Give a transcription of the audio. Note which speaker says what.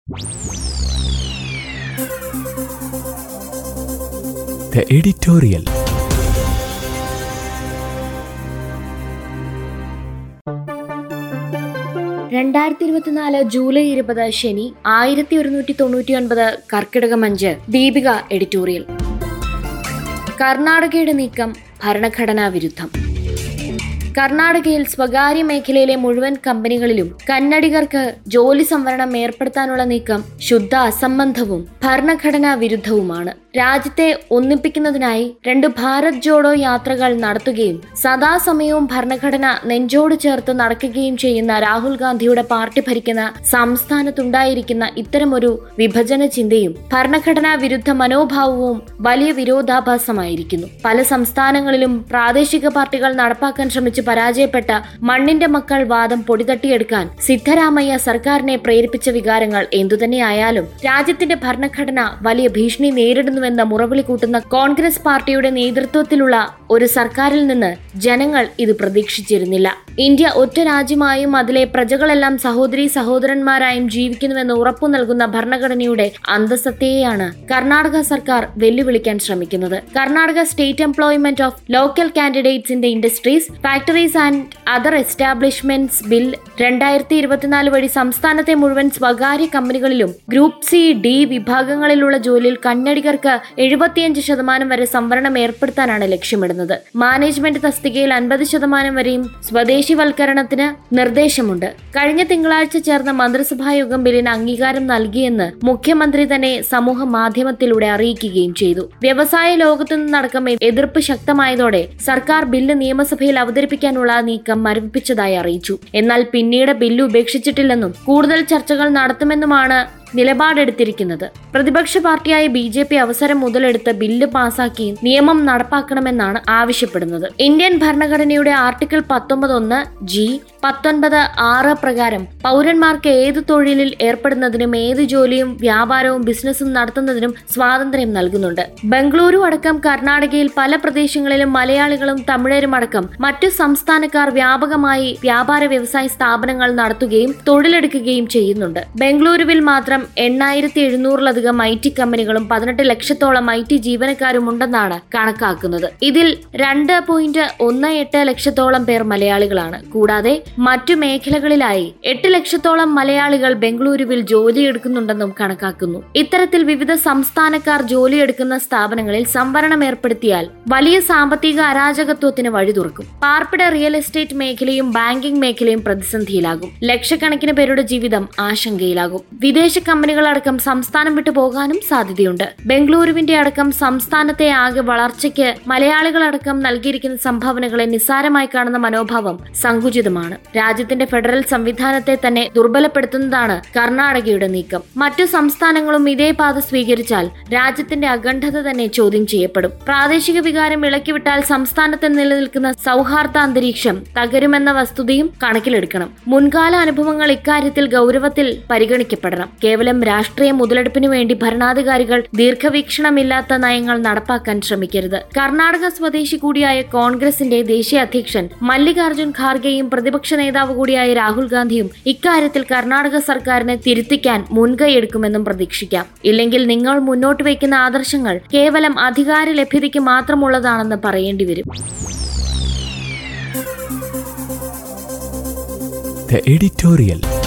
Speaker 1: The editorial.
Speaker 2: രണ്ടായിരത്തി ഇരുപത്തിനാല് July ഇരുപത് ശനി ആയിരത്തി ഒരുന്നൂറ്റി തൊണ്ണൂറ്റി ഒൻപത് കർക്കിടകം അഞ്ച് ദീപിക എഡിറ്റോറിയൽ കർണാടകയുടെ നീക്കം ഭരണഘടനാ വിരുദ്ധം കർണാടകയിൽ സ്വകാര്യ മേഖലയിലെ മുഴുവൻ കമ്പനികളിലും കന്നഡികർക്ക് ജോലി സംവരണം ഏർപ്പെടുത്താനുള്ള നീക്കം ശുദ്ധ അസംബന്ധവും ഭരണഘടനാ വിരുദ്ധവുമാണ് രാജ്യത്തെ ഒന്നിപ്പിക്കുന്നതിനായി രണ്ട് ഭാരത് ജോഡോ യാത്രകൾ നടത്തുകയും സദാസമയവും ഭരണഘടന നെഞ്ചോട് ചേർത്ത് നടക്കുകയും ചെയ്യുന്ന രാഹുൽ ഗാന്ധിയുടെ പാർട്ടി ഭരിക്കുന്ന സംസ്ഥാനത്തുണ്ടായിരിക്കുന്ന ഇത്തരമൊരു വിഭജന ചിന്തയും ഭരണഘടനാ വിരുദ്ധ മനോഭാവവും വലിയ വിരോധാഭാസമായിരിക്കുന്നു പല സംസ്ഥാനങ്ങളിലും പ്രാദേശിക പാർട്ടികൾ നടപ്പാക്കാൻ ശ്രമിച്ച് പരാജയപ്പെട്ട മണ്ണിന്റെ മക്കൾ വാദം പൊടിതട്ടിയെടുക്കാൻ സിദ്ധരാമയ്യ സർക്കാരിനെ പ്രേരിപ്പിച്ച വികാരങ്ങൾ എന്തുതന്നെയായാലും രാജ്യത്തിന്റെ ഭരണഘടന വലിയ ഭീഷണി നേരിടുന്നുവെന്ന മുറവിളി കൂട്ടുന്ന കോൺഗ്രസ് പാർട്ടിയുടെ നേതൃത്വത്തിലുള്ള ഒരു സർക്കാരിൽ നിന്ന് ജനങ്ങൾ ഇത് പ്രതീക്ഷിച്ചിരുന്നില്ല ഇന്ത്യ ഒറ്റ രാജ്യമായും അതിലെ പ്രജകളെല്ലാം സഹോദരി സഹോദരന്മാരായും ജീവിക്കുന്നുവെന്ന് ഉറപ്പു നൽകുന്ന ഭരണഘടനയുടെ അന്തസത്തയെയാണ് കർണാടക സർക്കാർ വെല്ലുവിളിക്കാൻ ശ്രമിക്കുന്നത് Karnataka state employment of local candidates in industries factories and other establishments bill രണ്ടായിരത്തി ഇരുപത്തിനാല് വഴി സംസ്ഥാനത്തെ മുഴുവൻ സ്വകാര്യ കമ്പനികളിലും ഗ്രൂപ്പ് സി ഡി വിഭാഗങ്ങളിലുള്ള ജോലിയിൽ കന്നഡികർക്ക് എഴുപത്തിയഞ്ച് ശതമാനം വരെ സംവരണം ഏർപ്പെടുത്താനാണ് ലക്ഷ്യമിടുന്നത് മാനേജ്മെന്റ് തസ്തികയിൽ അൻപത് ശതമാനം വരെയും സ്വദേശിവൽക്കരണത്തിന് നിർദ്ദേശമുണ്ട് കഴിഞ്ഞ തിങ്കളാഴ്ച ചേർന്ന മന്ത്രിസഭാ യോഗം ബില്ലിന് അംഗീകാരം നൽകിയെന്ന് മുഖ്യമന്ത്രി തന്നെ സമൂഹ മാധ്യമത്തിലൂടെ അറിയിക്കുകയും ചെയ്തു വ്യവസായ ലോകത്തു നിന്നടക്കം എതിർപ്പ് ശക്തമായതോടെ സർക്കാർ ബില്ല് നിയമസഭയിൽ അവതരിപ്പിക്കാനുള്ള നീക്കം മരവിപ്പിച്ചതായി അറിയിച്ചു എന്നാൽ പിന്നീട് ബില്ല് ഉപേക്ഷിച്ചിട്ടില്ലെന്നും കൂടുതൽ ചർച്ചകൾ നടത്തുമെന്നുമാണ് നിലപാടെടുത്തിരിക്കുന്നത് പ്രതിപക്ഷ പാർട്ടിയായ ബി ജെ പി അവസരം മുതലെടുത്ത് ബില്ല് പാസാക്കി നിയമം നടപ്പാക്കണമെന്നാണ് ആവശ്യപ്പെടുന്നത് ഇന്ത്യൻ ഭരണഘടനയുടെ ആർട്ടിക്കിൾ പത്തൊമ്പത് ഒന്ന് ജി പത്തൊൻപത് ആറ് പ്രകാരം പൗരന്മാർക്ക് ഏത് തൊഴിലിൽ ഏർപ്പെടുന്നതിനും ഏത് ജോലിയും വ്യാപാരവും ബിസിനസ്സും നടത്തുന്നതിനും സ്വാതന്ത്ര്യം നൽകുന്നുണ്ട് ബംഗളൂരു അടക്കം കർണാടകയിൽ പല പ്രദേശങ്ങളിലും മലയാളികളും തമിഴരും അടക്കം മറ്റു സംസ്ഥാനക്കാർ വ്യാപകമായി വ്യാപാര വ്യവസായ സ്ഥാപനങ്ങൾ നടത്തുകയും തൊഴിലെടുക്കുകയും ചെയ്യുന്നുണ്ട് ബംഗളൂരുവിൽ മാത്രം എണ്ണായിരത്തി എഴുന്നൂറിലധികം ഐ ടി കമ്പനികളും പതിനെട്ട് ലക്ഷത്തോളം ഐ ടി ജീവനക്കാരും ഉണ്ടെന്നാണ് കണക്കാക്കുന്നത് ഇതിൽ രണ്ട് പോയിന്റ് ഒന്ന് എട്ട് ലക്ഷത്തോളം പേർ മലയാളികളാണ് കൂടാതെ മറ്റു മേഖലകളിലായി എട്ട് ലക്ഷത്തോളം മലയാളികൾ ബംഗളൂരുവിൽ ജോലിയെടുക്കുന്നുണ്ടെന്നും കണക്കാക്കുന്നു ഇത്തരത്തിൽ വിവിധ സംസ്ഥാനക്കാർ ജോലിയെടുക്കുന്ന സ്ഥാപനങ്ങളിൽ സംവരണം ഏർപ്പെടുത്തിയാൽ വലിയ സാമ്പത്തിക അരാജകത്വത്തിന് വഴി തുറക്കും പാർപ്പിട റിയൽ എസ്റ്റേറ്റ് മേഖലയും ബാങ്കിംഗ് മേഖലയും പ്രതിസന്ധിയിലാകും ലക്ഷക്കണക്കിന് പേരുടെ ജീവിതം ആശങ്കയിലാകും വിദേശ കമ്പനികളടക്കം സംസ്ഥാനം വിട്ടു പോകാനും സാധ്യതയുണ്ട് ബംഗളൂരുവിന്റെ അടക്കം സംസ്ഥാനത്തെ ആകെ വളർച്ചയ്ക്ക് മലയാളികളടക്കം നൽകിയിരിക്കുന്ന സംഭാവനകളെ നിസ്സാരമായി കാണുന്ന മനോഭാവം സങ്കുചിതമാണ് രാജ്യത്തിന്റെ ഫെഡറൽ സംവിധാനത്തെ തന്നെ ദുർബലപ്പെടുത്തുന്നതാണ് കർണാടകയുടെ നീക്കം മറ്റു സംസ്ഥാനങ്ങളും ഇതേ പാത സ്വീകരിച്ചാൽ രാജ്യത്തിന്റെ അഖണ്ഡത തന്നെ ചോദ്യം ചെയ്യപ്പെടും പ്രാദേശിക വികാരം ഇളക്കിവിട്ടാൽ സംസ്ഥാനത്ത് നിലനിൽക്കുന്ന സൗഹാർദ്ദ അന്തരീക്ഷം തകരുമെന്ന വസ്തുതയും കണക്കിലെടുക്കണം മുൻകാല അനുഭവങ്ങൾ ഇക്കാര്യത്തിൽ ഗൗരവത്തിൽ പരിഗണിക്കപ്പെടണം കേവലം രാഷ്ട്രീയ മുതലെടുപ്പിനു വേണ്ടി ഭരണാധികാരികൾ ദീർഘവീക്ഷണമില്ലാത്ത നയങ്ങൾ നടപ്പാക്കാൻ ശ്രമിക്കരുത് കർണാടക സ്വദേശി കൂടിയായ കോൺഗ്രസിന്റെ ദേശീയ അധ്യക്ഷൻ മല്ലികാർജുൻ ഖാർഗെയും പ്രതിപക്ഷ നേതാവ് കൂടിയായ രാഹുൽ ഗാന്ധിയും ഇക്കാര്യത്തിൽ കർണാടക സർക്കാരിനെ തിരുത്തിക്കാൻ മുൻകൈയെടുക്കുമെന്നും പ്രതീക്ഷിക്കാം ഇല്ലെങ്കിൽ നിങ്ങൾ മുന്നോട്ട് വയ്ക്കുന്ന ആദർശങ്ങൾ കേവലം അധികാര ലഭ്യതയ്ക്ക് മാത്രമുള്ളതാണെന്ന് പറയേണ്ടി വരും
Speaker 1: The editorial.